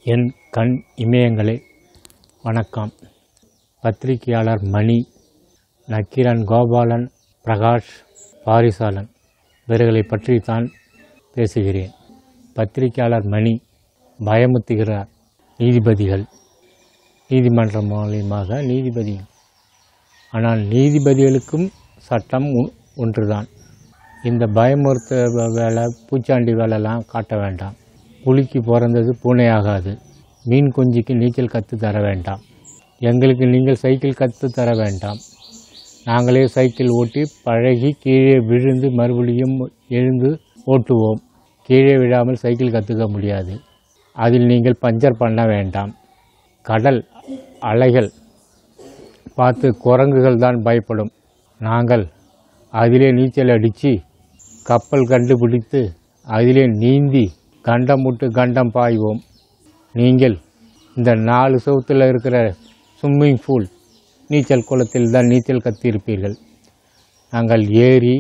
என் கண் இமயங்களே வணக்கம் பத்திரிகையாளர் மணி நக்கீரன் கோபாலன் பிரகாஷ் பாரிசாலன் இவர்களை பற்றி தான் பேசுகிறேன் பத்திரிகையாளர் மணி பயமுத்துகிறார் நீதிபதிகள் நீதிமன்றம் மூலியமாக நீதிபதிகள் ஆனால் நீதிபதிகளுக்கும் சட்டம் ஒ- ஒன்றுதான் இந்த பயமுறுத்த வே- வேலை பூச்சாண்டி வேலைலாம் காட்ட வேண்டாம் புலிக்கு பிறந்தது பூனை ஆகாது மீன் குஞ்சுக்கு நீச்சல் கற்று தர வேண்டாம் எங்களுக்கு நீங்கள் சைக்கிள் கற்று தர வேண்டாம் நாங்களே சைக்கிள் ஓட்டி பழகி கீழே விழுந்து மறுபடியும் எழுந்து ஓட்டுவோம் கீழே விழாமல் சைக்கிள் கற்றுக்க முடியாது அதில் நீங்கள் பஞ்சர் பண்ண வேண்டாம் கடல் அலைகள் பார்த்து குரங்குகள் தான் பயப்படும் நாங்கள் அதிலே நீச்சல் அடித்து கப்பல் கண்டுபிடித்து அதிலே நீந்தி கண்டம் விட்டு கண்டம் பாய்வோம் நீங்கள் இந்த நாலு சவுத்தில் இருக்கிற ஸ்விம்மிங் பூல் நீச்சல் குளத்தில் தான் நீச்சல் கற்றிருப்பீர்கள் நாங்கள் ஏரி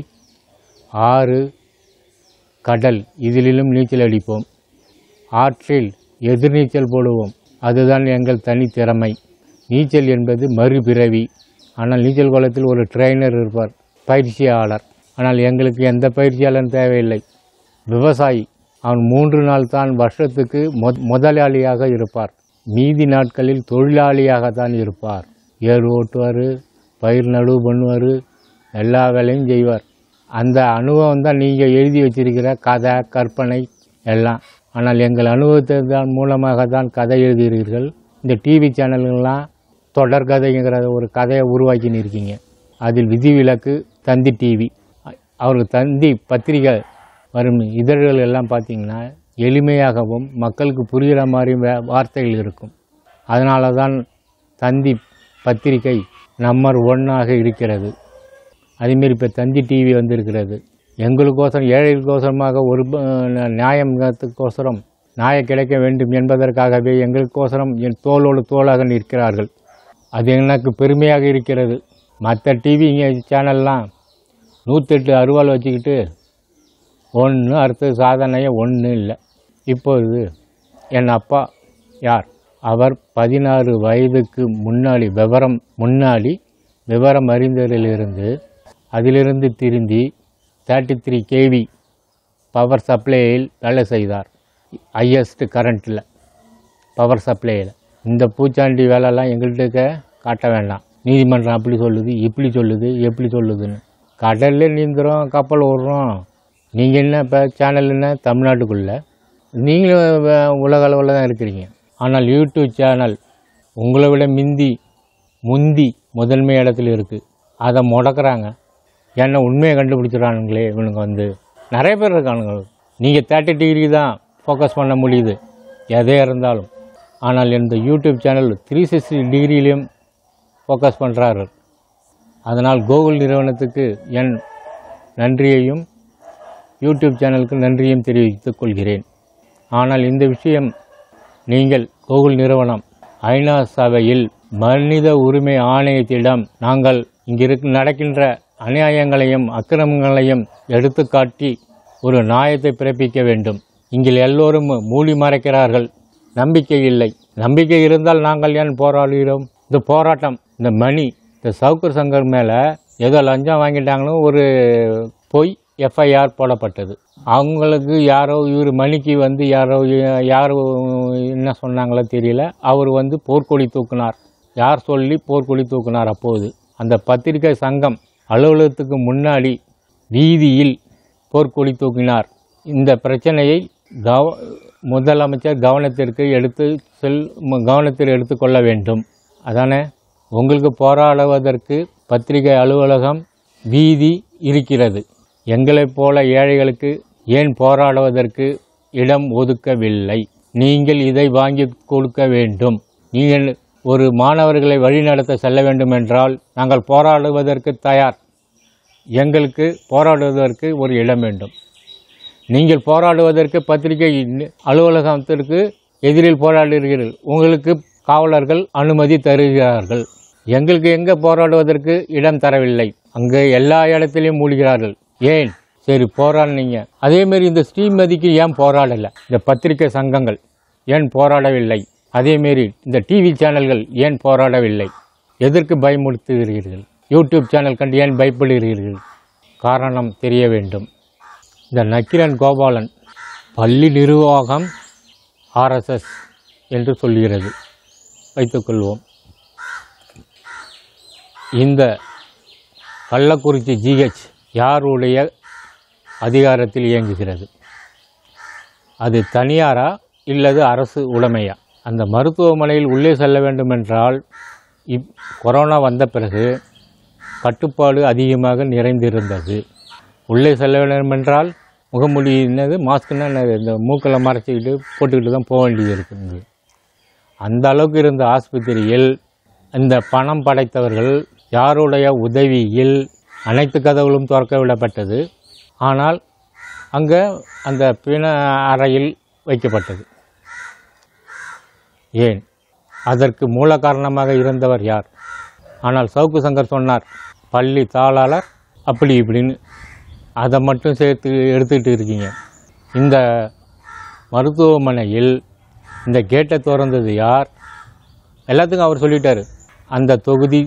ஆறு கடல் இதிலும் நீச்சல் அடிப்போம் ஆற்றில் எதிர்நீச்சல் போடுவோம் அதுதான் எங்கள் தனி திறமை நீச்சல் என்பது மறுபிறவி ஆனால் நீச்சல் குளத்தில் ஒரு ட்ரெயினர் இருப்பார் பயிற்சியாளர் ஆனால் எங்களுக்கு எந்த பயிற்சியாளரும் தேவையில்லை விவசாயி அவன் மூன்று நாள் தான் வருஷத்துக்கு மொ- முதலாளியாக இருப்பார் மீதி நாட்களில் தொழிலாளியாக தான் இருப்பார் ஏர் ஓட்டுவார் பயிர் நடவு பண்ணுவார் எல்லா வேலையும் செய்வார் அந்த அனுபவம் தான் நீங்கள் எழுதி வச்சிருக்கிற கதை கற்பனை எல்லாம் ஆனால் எங்கள் அனுபவத்தை தான் மூலமாக தான் கதை எழுதுகிறீர்கள் இந்த டிவி சேனல்கள்லாம் தொடர் கதைங்கிற ஒரு கதையை உருவாக்கின்னு இருக்கீங்க அதில் விதிவிலக்கு தந்தி டிவி அவருக்கு தந்தி பத்திரிகை வரும் இதழ்கள் எல்லாம் பார்த்தீங்கன்னா எளிமையாகவும் மக்களுக்கு புரிகிற மாதிரி வே- வார்த்தைகள் இருக்கும் அதனால தான் தந்தி பத்திரிகை நம்பர் ஒன்னாக இருக்கிறது அதேமாரி இப்போ தந்தி டிவி வந்திருக்கிறது எங்களுக்கோசரம் ஏழைகளுக்கோசரமாக ஒரு ப- ந- நியாயத்துக்கோசரம் நியாயம் கிடைக்க வேண்டும் என்பதற்காகவே எங்களுக்கோசரம் என் தோளோடு தோளாக நிற்கிறார்கள் அது எனக்கு பெருமையாக இருக்கிறது மற்ற டிவி சேனல்லாம் நூற்றெட்டு அருவாள் வச்சுக்கிட்டு ஒன்றும் அடுத்த சாதனையே ஒன்றும் இல்லை இப்பொழுது என் அப்பா யார் அவர் பதினாறு வயதுக்கு முன்னாடி விவரம் முன்னாடி விவரம் அறிந்ததிலிருந்து அதிலிருந்து திருந்தி தேர்ட்டி த்ரீ கேவி பவர் சப்ளையில் வேலை செய்தார் ஹையஸ்ட் கரண்ட்டில் பவர் சப்ளையில் இந்த பூச்சாண்டி வேலைலாம் எங்கள்கிட்ட காட்ட வேண்டாம் நீதிமன்றம் அப்படி சொல்லுது இப்படி சொல்லுது எப்படி சொல்லுதுன்னு கடல்ல நீந்துறோம் கப்பல் ஓடுறோம் நீங்கள் என்ன இப்போ சேனல் என்ன தமிழ்நாட்டுக்குள்ளே நீங்களும் வ- உலக அளவில் தான் இருக்கிறீங்க ஆனால் யூடியூப் சேனல் உங்களை விட மிந்தி முந்தி முதன்மை இடத்துல இருக்குது அதை முடக்குறாங்க ஏன்னா உண்மையை கண்டுபிடிச்சிடறானுங்களே இவனுங்க வந்து நிறைய பேர் இருக்கானுங்க நீங்கள் தேர்ட்டி டிகிரி தான் ஃபோக்கஸ் பண்ண முடியுது எதே இருந்தாலும் ஆனால் இந்த யூடியூப் சேனல் த்ரீ சிக்ஸ்டி டிகிரியிலையும் ஃபோக்கஸ் பண்ணுறாரு அதனால் கூகுள் நிறுவனத்துக்கு என் நன்றியையும் யூடியூப் சேனலுக்கு நன்றியையும் தெரிவித்துக் கொள்கிறேன் ஆனால் இந்த விஷயம் நீங்கள் கூகுள் நிறுவனம் ஐநா சபையில் மனித உரிமை ஆணையத்திடம் நாங்கள் இங்கிருக்கு நடக்கின்ற அநியாயங்களையும் அக்கிரமங்களையும் எடுத்துக்காட்டி ஒரு நியாயத்தை பிறப்பிக்க வேண்டும் இங்கில் எல்லோரும் மூடி மறைக்கிறார்கள் நம்பிக்கை இல்லை நம்பிக்கை இருந்தால் நாங்கள் ஏன் போராடுகிறோம் இந்த போராட்டம் இந்த மணி இந்த சவுக்கர் சங்கர் மேலே ஏதோ லஞ்சம் வாங்கிட்டாங்கன்னு ஒரு பொய் எஃப்ஐஆர் போடப்பட்டது அவங்களுக்கு யாரோ இவர் மணிக்கு வந்து யாரோ யாரோ என்ன சொன்னாங்களோ தெரியல அவர் வந்து போர்க்கொடி தூக்குனார் யார் சொல்லி போர்க்கொடி தூக்குனார் அப்போது அந்த பத்திரிகை சங்கம் அலுவலகத்துக்கு முன்னாடி வீதியில் போர்க்கொடி தூக்கினார் இந்த பிரச்சனையை கவ முதலமைச்சர் கவனத்திற்கு எடுத்து செல் ம- கவனத்தில் எடுத்துக்கொள்ள வேண்டும் அதானே உங்களுக்கு போராடுவதற்கு பத்திரிகை அலுவலகம் வீதி இருக்கிறது எங்களைப் போல ஏழைகளுக்கு ஏன் போராடுவதற்கு இடம் ஒதுக்கவில்லை நீங்கள் இதை வாங்கி கொடுக்க வேண்டும் நீங்கள் ஒரு மாணவர்களை வழிநடத்த செல்ல வேண்டும் என்றால் நாங்கள் போராடுவதற்கு தயார் எங்களுக்கு போராடுவதற்கு ஒரு இடம் வேண்டும் நீங்கள் போராடுவதற்கு பத்திரிகை நி- அலுவலகத்திற்கு எதிரில் போராடுகிறீர்கள் உங்களுக்கு காவலர்கள் அனுமதி தருகிறார்கள் எங்களுக்கு எங்கே போராடுவதற்கு இடம் தரவில்லை அங்கே எல்லா இடத்திலையும் மூழ்கிறார்கள் ஏன் சரி போராடினீங்க அதே மாதிரி இந்த ஸ்ரீமதிக்கு ஏன் போராடலை இந்த பத்திரிகை சங்கங்கள் ஏன் போராடவில்லை அதேமாரி இந்த டிவி சேனல்கள் ஏன் போராடவில்லை எதற்கு பயமுறுத்துகிறீர்கள் யூடியூப் சேனல் கண்டு ஏன் பயப்படுகிறீர்கள் காரணம் தெரிய வேண்டும் இந்த நக்கிரன் கோபாலன் பள்ளி நிர்வாகம் ஆர்எஸ்எஸ் என்று சொல்கிறது வைத்துக்கொள்வோம் இந்த கள்ளக்குறிச்சி ஜிஹெச் யாருடைய அதிகாரத்தில் இயங்குகிறது அது தனியாரா இல்லது அரசு உடைமையா அந்த மருத்துவமனையில் உள்ளே செல்ல வேண்டுமென்றால் இப் கொரோனா வந்த பிறகு கட்டுப்பாடு அதிகமாக நிறைந்திருந்தது உள்ளே செல்ல வேண்டுமென்றால் முகமூடி என்னது மாஸ்க்குன்னா என்னது இந்த மூக்கில் மறைச்சிக்கிட்டு போட்டுக்கிட்டு தான் போக வேண்டியது இருக்குது அந்த அளவுக்கு இருந்த ஆஸ்பத்திரியில் இந்த பணம் படைத்தவர்கள் யாருடைய உதவியில் அனைத்து கதவுகளும் திறக்க விடப்பட்டது ஆனால் அங்கே அந்த பிண அறையில் வைக்கப்பட்டது ஏன் அதற்கு மூல காரணமாக இருந்தவர் யார் ஆனால் சவுக்கு சங்கர் சொன்னார் பள்ளி தாளாளர் அப்படி இப்படின்னு அதை மட்டும் சேர்த்து எடுத்துக்கிட்டு இருக்கீங்க இந்த மருத்துவமனையில் இந்த கேட்டை திறந்தது யார் எல்லாத்துக்கும் அவர் சொல்லிட்டாரு அந்த தொகுதி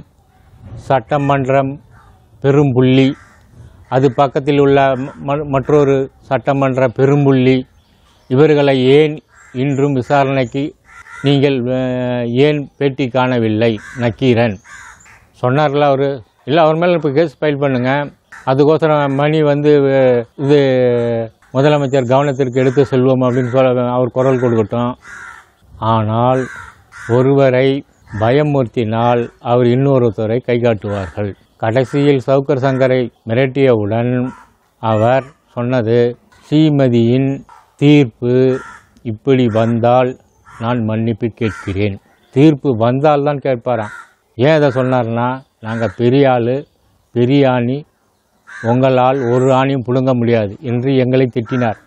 சட்டமன்றம் பெரும்புள்ளி அது பக்கத்தில் உள்ள ம- மற்றொரு சட்டமன்ற பெரும்புள்ளி இவர்களை ஏன் இன்றும் விசாரணைக்கு நீங்கள் அஹ், ஏன் பேட்டி காணவில்லை நக்கீரன் சொன்னார்ல அவர் இல்லை அவர் மேலே இப்போ கேஸ் ஃபைல் பண்ணுங்க அதுக்கோசரம் மணி வந்து அஹ், இது முதலமைச்சர் கவனத்திற்கு எடுத்து செல்வோம் அப்படின்னு சொல்ல அவர் குரல் கொடுக்கட்டும் ஆனால் ஒருவரை பயமுறுத்தினால் அவர் இன்னொருத்தரை கை காட்டுவார்கள் கடைசியில் சவுக்கர் சங்கரை மிரட்டியவுடன் அவர் சொன்னது ஸ்ரீமதியின் தீர்ப்பு இப்படி வந்தால் நான் மன்னிப்பு கேட்கிறேன் தீர்ப்பு வந்தால் தான் கேட்பாராம் ஏன் இதை சொன்னார்னா நாங்கள் பெரிய ஆள் பெரிய ஆணி உங்களால் ஒரு ஆணியும் புடுங்க முடியாது என்று எங்களை திட்டினார்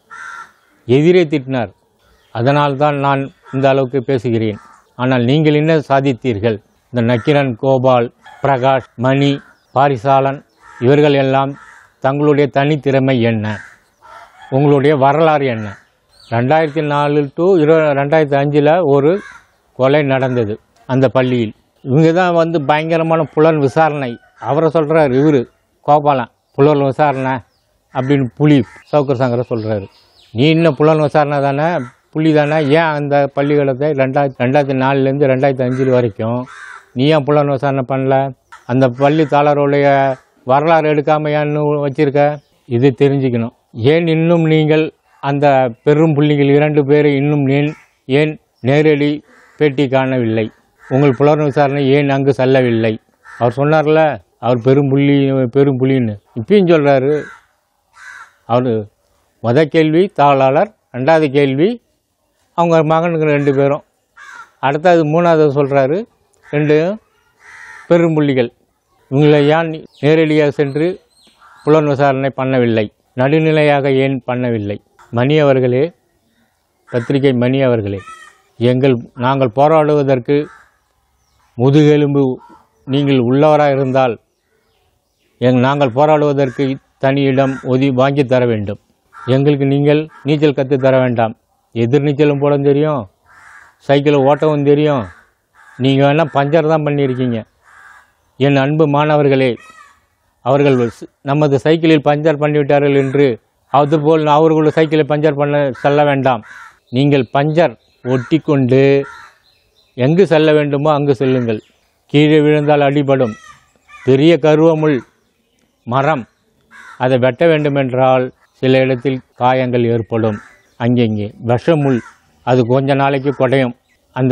எதிரே திட்டினார் அதனால்தான் நான் இந்த அளவுக்கு பேசுகிறேன் ஆனால் நீங்கள் என்ன சாதித்தீர்கள் இந்த நக்கிரன் கோபால் பிரகாஷ் மணி பாரிசாலன் இவர்கள் எல்லாம் தங்களுடைய தனித்திறமை என்ன உங்களுடைய வரலாறு என்ன ரெண்டாயிரத்தி நாலு டு இரு ரெண்டாயிரத்தி அஞ்சில் ஒரு கொலை நடந்தது அந்த பள்ளியில் இவங்க தான் வந்து பயங்கரமான புலன் விசாரணை அவரை சொல்கிறார் இவர் கோபாலன் புலன் விசாரணை அப்படின்னு புலி சவுக்கர் சங்கரை சொல்கிறாரு நீ இன்னும் புலன் விசாரணை தானே புலி தானே ஏன் அந்த பள்ளிக்கூடத்தை ரெண்டாயிரத்தி ரெண்டாயிரத்தி நாலுலேருந்து ரெண்டாயிரத்தி அஞ்சு வரைக்கும் நீ ஏன் புலன் விசாரணை பண்ணல அந்த பள்ளி தாளருடைய வரலாறு எடுக்காம ஏன்னு வச்சிருக்க இது தெரிஞ்சுக்கணும் ஏன் இன்னும் நீங்கள் அந்த பெரும் புள்ளிகள் இரண்டு பேரை இன்னும் ஏன் ஏன் நேரடி பேட்டி காணவில்லை உங்கள் புலன் விசாரணை ஏன் அங்கு செல்லவில்லை அவர் சொன்னார்ல அவர் பெரும் புள்ளி பெரும் புள்ளின்னு இப்பயும் சொல்கிறாரு அவர் முத கேள்வி தாளாளர் ரெண்டாவது கேள்வி அவங்க மகனுக்கு ரெண்டு பேரும் அடுத்தது மூணாவது சொல்கிறாரு ரெண்டு பெரும்புள்ளிகள் இவங்களை ஏன் நேரடியாக சென்று புலன் விசாரணை பண்ணவில்லை நடுநிலையாக ஏன் பண்ணவில்லை மணி அவர்களே பத்திரிகை மணி அவர்களே எங்கள் நாங்கள் போராடுவதற்கு முதுகெலும்பு நீங்கள் உள்ளவராக இருந்தால் எங் நாங்கள் போராடுவதற்கு தனி இடம் ஒதி வாங்கி தர வேண்டும் எங்களுக்கு நீங்கள் நீச்சல் கற்று தர வேண்டாம் எதிர் நீச்சலும் போட தெரியும் சைக்கிளை ஓட்டவும் தெரியும் நீங்கள் வேணால் பஞ்சர் தான் பண்ணியிருக்கீங்க என் அன்பு மாணவர்களே அவர்கள் ஸ்- நமது சைக்கிளில் பஞ்சர் பண்ணிவிட்டார்கள் என்று அதுபோல் அவர்களுடைய சைக்கிளை பஞ்சர் பண்ண செல்ல வேண்டாம் நீங்கள் பஞ்சர் ஒட்டி கொண்டு எங்கு செல்ல வேண்டுமோ அங்கு செல்லுங்கள் கீழே விழுந்தால் அடிபடும் பெரிய கருவமுள் மரம் அதை வெட்ட வேண்டுமென்றால் சில இடத்தில் காயங்கள் ஏற்படும் அங்கங்கே விஷமுள் அது கொஞ்ச நாளைக்கு குடையும் அந்த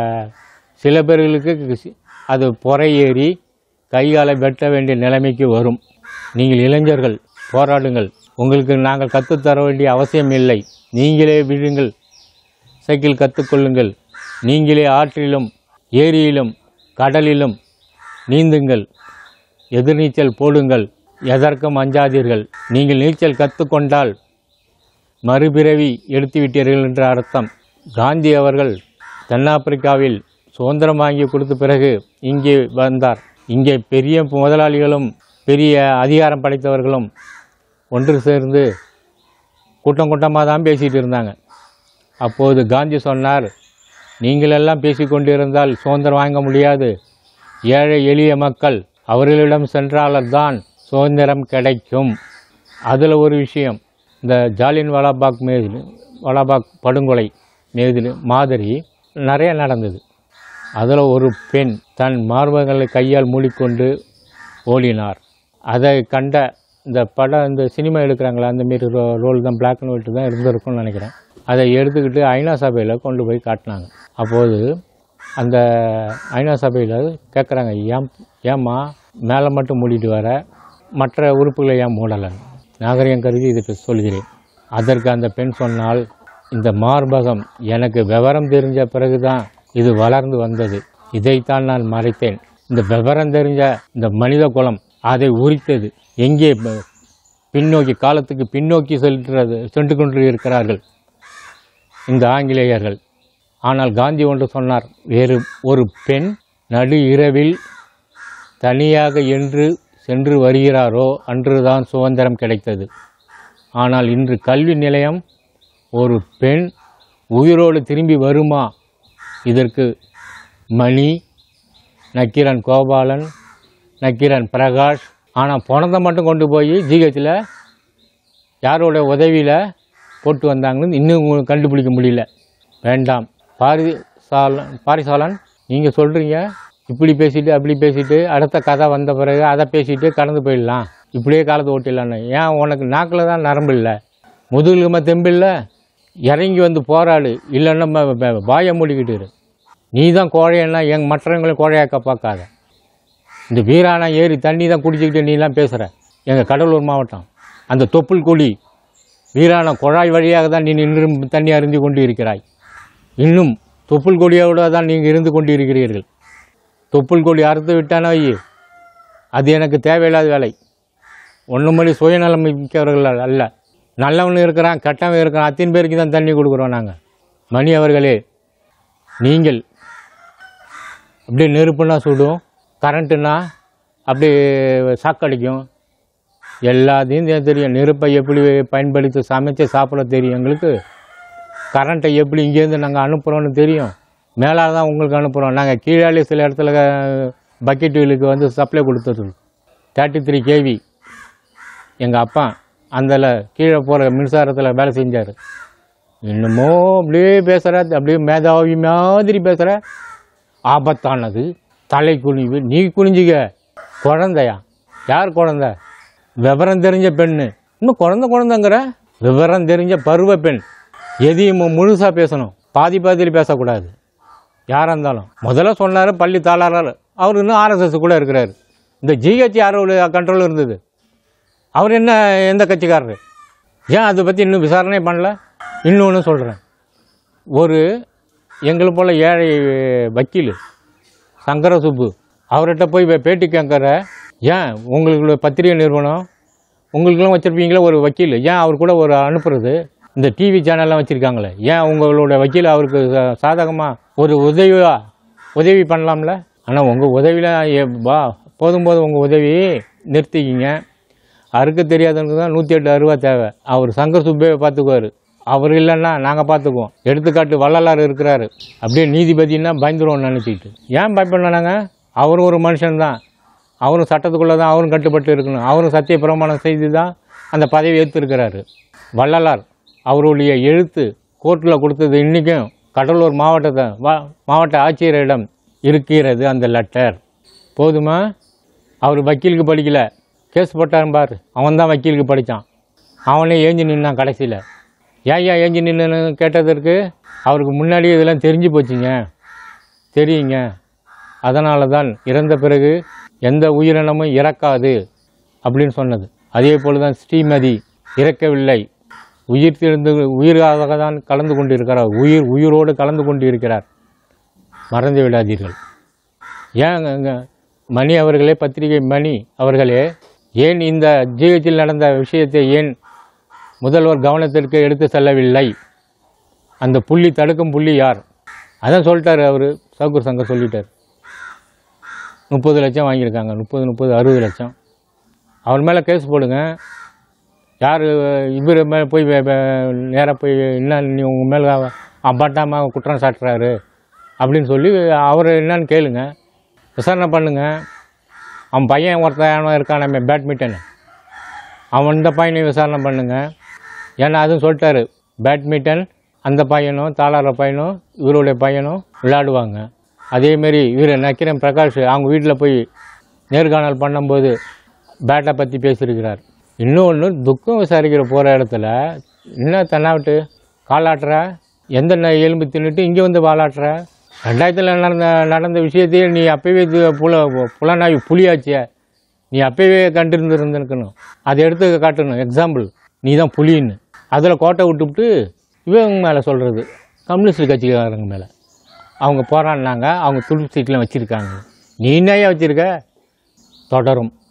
சில பேர்களுக்கு சி- அது பொறை ஏறி கைகாலை வெட்ட வேண்டிய நிலைமைக்கு வரும் நீங்கள் இளைஞர்கள் போராடுங்கள் உங்களுக்கு நாங்கள் கற்றுத்தர வேண்டிய அவசியம் இல்லை நீங்களே விழுங்கள் சைக்கிள் கற்றுக்கொள்ளுங்கள் நீங்களே ஆற்றிலும் ஏரியிலும் கடலிலும் நீந்துங்கள் எதிர்நீச்சல் போடுங்கள் எதற்கும் அஞ்சாதீர்கள் நீங்கள் நீச்சல் கற்றுக்கொண்டால் மறுபிறவி எடுத்துவிட்டீர்கள் என்ற அர்த்தம் காந்தி அவர்கள் தென்னாப்பிரிக்காவில் சுதந்திரம் வாங்கி கொடுத்த பிறகு இங்கே வந்தார் இங்கே பெரிய முதலாளிகளும் பெரிய அதிகாரம் படைத்தவர்களும் ஒன்று சேர்ந்து கூட்டம் கூட்டமாக தான் பேசிகிட்டு இருந்தாங்க அப்போது காந்தி சொன்னார் நீங்களெல்லாம் பேசிக்கொண்டிருந்தால் சுதந்திரம் வாங்க முடியாது ஏழை எளிய மக்கள் அவர்களிடம் சென்றால்தான் சுதந்திரம் கிடைக்கும் அதில் ஒரு விஷயம் இந்த ஜாலியன் வாலாபாக் மேதில் வாலாபாக் படுகொலை மேதில் மாதிரி நிறைய நடந்தது அதில் ஒரு பெண் தன் மார்பகங்களை கையால் மூடிக்கொண்டு ஓடினார் அதை கண்ட இந்த படம் இந்த சினிமா எடுக்கிறாங்களா அந்த மாரி ரோ ரோல் தான் பிளாக் அண்ட் ஒயிட் தான் இருந்திருக்கும்னு நினைக்கிறேன் அதை எடுத்துக்கிட்டு ஐநா சபையில் கொண்டு போய் காட்டினாங்க அப்போது அந்த ஐநா சபையில் கேட்குறாங்க ஏன் ஏம்மா மேலே மட்டும் மூடிட்டு வர மற்ற உறுப்புகளை ஏன் மூடலை நாகரிகம் கருதி இதுக்கு சொல்கிறேன் அதற்கு அந்த பெண் சொன்னால் இந்த மார்பகம் எனக்கு விவரம் தெரிஞ்ச பிறகுதான் இது வளர்ந்து வந்தது இதைத்தான் நான் மறைத்தேன் இந்த விவரம் தெரிஞ்ச இந்த மனித குலம் அதை உரித்தது எங்கே ப- பின்னோக்கி காலத்துக்கு பின்னோக்கி செல்கிறது சென்று கொண்டு இருக்கிறார்கள் இந்த ஆங்கிலேயர்கள் ஆனால் காந்தி ஒன்று சொன்னார் வேறு ஒரு பெண் நடு இரவில் தனியாக என்று சென்று வருகிறாரோ அன்றுதான் சுதந்திரம் கிடைத்தது ஆனால் இன்று கல்வி நிலையம் ஒரு பெண் உயிரோடு திரும்பி வருமா இதற்கு மணி நக்கீரன் கோபாலன் நக்கீரன் பிரகாஷ் ஆனால் பணத்தை மட்டும் கொண்டு போய் ஜிஹெச்சில் யாரோட உதவியில் போட்டு வந்தாங்கன்னு இன்னும் கண்டுபிடிக்க முடியல வேண்டாம் பாரிசாலன் பாரிசாலன் நீங்கள் சொல்கிறீங்க இப்படி பேசிட்டு அப்படி பேசிட்டு அடுத்த கதை வந்த பிறகு அதை பேசிட்டு கடந்து போயிடலாம் இப்படியே காலத்தை ஓட்டிடலான்னு ஏன் உனக்கு நாக்கில் தான் நரம்பு இல்லை முதுகுலுமா தெம்பு இல்லை இறங்கி வந்து போராடு இல்லைன்னா ம- ம- வாயை மூடிக்கிட்டு இரு நீ தான் கோழையன்னா எங் மற்றவங்களையும் கோழையாக்க பார்க்காத இந்த வீராணா ஏரி தண்ணி தான் குடிச்சிக்கிட்டு நீலாம் பேசுகிற எங்கள் கடலூர் மாவட்டம் அந்த தொப்புள் கொடி வீராணா குழாய் வழியாக தான் நீ நின்று தண்ணி அருந்தி கொண்டு இருக்கிறாய் இன்னும் தொப்புள் கொடியோடு தான் நீங்கள் இருந்து கொண்டு இருக்கிறீர்கள் தொப்புள் கொடி அறுத்து விட்டானா ஐயே அது எனக்கு தேவையில்லாத வேலை ஒன்றும் மணி சுயநலம் மிக்கவர்கள் அல்ல நல்லவன் இருக்கிறான் கெட்டவன் இருக்கிறான் அத்தனை பேருக்கு தான் தண்ணி கொடுக்குறோம் நாங்கள் மணி அவர்களே நீங்கள் அப்படியே நெருப்புனா சுடும் கரண்ட்டுனா அப்படியே சாக்கடிக்கும் எல்லாத்தையும் தெ- தெரியும் நெருப்பை எப்படி பயன்படுத்தி சமைச்சு சாப்பிட தெரியும் எங்களுக்கு கரண்ட்டை எப்படி இங்கேருந்து நாங்கள் அனுப்புகிறோன்னு தெரியும் மேலாக தான் உங்களுக்கு அனுப்புகிறோம் நாங்கள் கீழாலே சில இடத்துல பக்கெட் வீலுக்கு வந்து சப்ளை கொடுத்துருது தேர்ட்டி த்ரீ கேவி எங்கள் அப்பா அதில் கீழே போகிற மின்சாரத்தில் வேலை செஞ்சார் இன்னமோ அப்படியே பேசுகிற அப்படியே மேதாவி மாதிரி பேசுகிற ஆபத்தானது தலை குனிவு நீ குனிஞ்சிக்க குழந்தையா யார் குழந்தை விவரம் தெரிஞ்ச பெண்ணு இன்னும் குழந்தை குழந்தைங்கிற விவரம் தெரிஞ்ச பருவ பெண் எதையும் மு- முழுசா பேசணும் பாதி பாதியில் பேசக்கூடாது யாராக இருந்தாலும் முதல்ல சொன்னார் பள்ளி தாளாளர் அவர் இன்னும் ஆர்எஸ்எஸ் கூட இருக்கிறாரு இந்த ஜிஹெச் யாரோட கண்ட்ரோல் இருந்தது அவர் என்ன எந்த கட்சிக்காரரு ஏன் அதை பற்றி இன்னும் விசாரணை பண்ணல இன்னொன்று சொல்கிறேன் ஒரு எங்களை போல் ஏழை வக்கீல் சங்கர சுப்பு அவர்கிட்ட போய் வே- பேட்டி கேட்குற ஏன் உங்களுக்கு பத்திரிகை நிறுவனம் உங்களுக்கெல்லாம் வச்சுருப்பீங்களே ஒரு வக்கீல் ஏன் அவர் கூட ஒரு அனுப்புறது இந்த டிவி சேனல்லாம் வச்சுருக்காங்களே ஏன் உங்களோட வக்கீல் அவருக்கு சா- சாதகமா ஒரு உதவியா உதவி பண்ணலாம்ல ஆனால் உங்கள் உதவியில் வா போதும் போதும் உங்கள் உதவி நிறுத்திக்கிங்க அறுக்க தெரியாதவனுக்கு தான் நூற்றி எட்டு அருவா தேவை அவர் சங்கர் சுப்பையை பார்த்துக்குவார் அவர் இல்லைன்னா நாங்கள் பார்த்துக்குவோம் எடுத்துக்காட்டு வள்ளலார் இருக்கிறாரு அப்படியே நீதிபதினா பயந்துருவோம் நினச்சிக்கிட்டு ஏன் பயப்படணும் நாங்கள் அவரும் ஒரு மனுஷன்தான் அவரும் சட்டத்துக்குள்ளே தான் அவரும் கட்டுப்பட்டு இருக்கணும் அவரும் சத்திய பிரமாணம் செய்து தான் அந்த பதவி ஏற்றிருக்கிறாரு வள்ளலார் அவருடைய எழுத்து கோர்ட்டில் கொடுத்தது இன்றைக்கும் கடலூர் மாவட்டத்தை வா மாவட்ட ஆட்சியரிடம் இருக்கிறது அந்த லெட்டர் போதுமா அவர் வக்கீலுக்கு படிக்கல கேஸ் போட்டான் பார் அவன் தான் வக்கீலுக்கு படித்தான் அவனே ஏஞ்சி நின்னான் கடைசியில் ஏன் ஏன் ஏஞ்சி நின்னு கேட்டதற்கு அவருக்கு முன்னாடி இதெல்லாம் தெரிஞ்சு போச்சுங்க தெரியுங்க அதனால தான் இறந்த பிறகு எந்த உயிரினமும் இறக்காது அப்படின்னு சொன்னது அதே போல தான் ஸ்ரீமதி இறக்கவில்லை உயிர் திருந்து உயிராக தான் கலந்து கொண்டிருக்கிறார் உயிர் உயிரோடு கலந்து கொண்டு இருக்கிறார் மறந்து விடாதீர்கள் ஏன் அங்க மணி அவர்களே பத்திரிகை மணி அவர்களே ஏன் இந்த ஜிஹெச்சில் நடந்த விஷயத்தை ஏன் முதல்வர் கவனத்திற்கு எடுத்து செல்லவில்லை அந்த புள்ளி தடுக்கும் புள்ளி யார் அதான் சொல்லிட்டாரு அவர் சவுக்கூர் சங்கர் சொல்லிட்டார் முப்பது லட்சம் வாங்கியிருக்காங்க முப்பது முப்பது அறுபது லட்சம் அவர் மேலே கேஸ் போடுங்க யார் இவர் மேலே போய் நேராக போய் என்ன நீ உங்கள் மேலே அப்பாட்டாம குற்றம் சாட்டுறாரு அப்படின்னு சொல்லி அவர் என்னன்னு கேளுங்க விசாரணை பண்ணுங்க அவன் பையன் ஒருத்தன் இருக்கான் பேட்மிண்டன் அவன் இந்த பையனையும் விசாரணை பண்ணுங்க ஏன்னா அதுவும் சொல்லிட்டாரு பேட்மிண்டன் அந்த பையனும் தாளார பையனும் இவருடைய பையனும் விளையாடுவாங்க அதேமாரி இவர் நக்கிரன் பிரகாஷ் அவங்க வீட்டில் போய் நேர்காணல் பண்ணும்போது பேட்டை பற்றி பேசியிருக்கிறார் இன்னொன்று துக்கம் விசாரிக்கிற போகிற இடத்துல என்ன தென்னாவிட்டு காலாட்டுற எந்த ந- எலும்பு தின்னுட்டு இங்கே வந்து வாலாட்டுற ரெண்டாயிரத்தில் நடந்த நடந்த விஷயத்தையே நீ அப்பவே இது புல புலனாய்வு புலியாச்சே நீ அப்பவே கண்டிருந்துருந்துருக்கணும் அதை எடுத்து காட்டணும் எக்ஸாம்பிள் நீ தான் புலின்னு அதில் கோட்டை விட்டுவிட்டு இவங்க மேலே சொல்கிறது கம்யூனிஸ்ட் கட்சிக்காரங்க மேலே அவங்க போராடினாங்க அவங்க துடுப்பு சீட்டில் வச்சுருக்காங்க நீ என்னையா வச்சுருக்க தொடரும்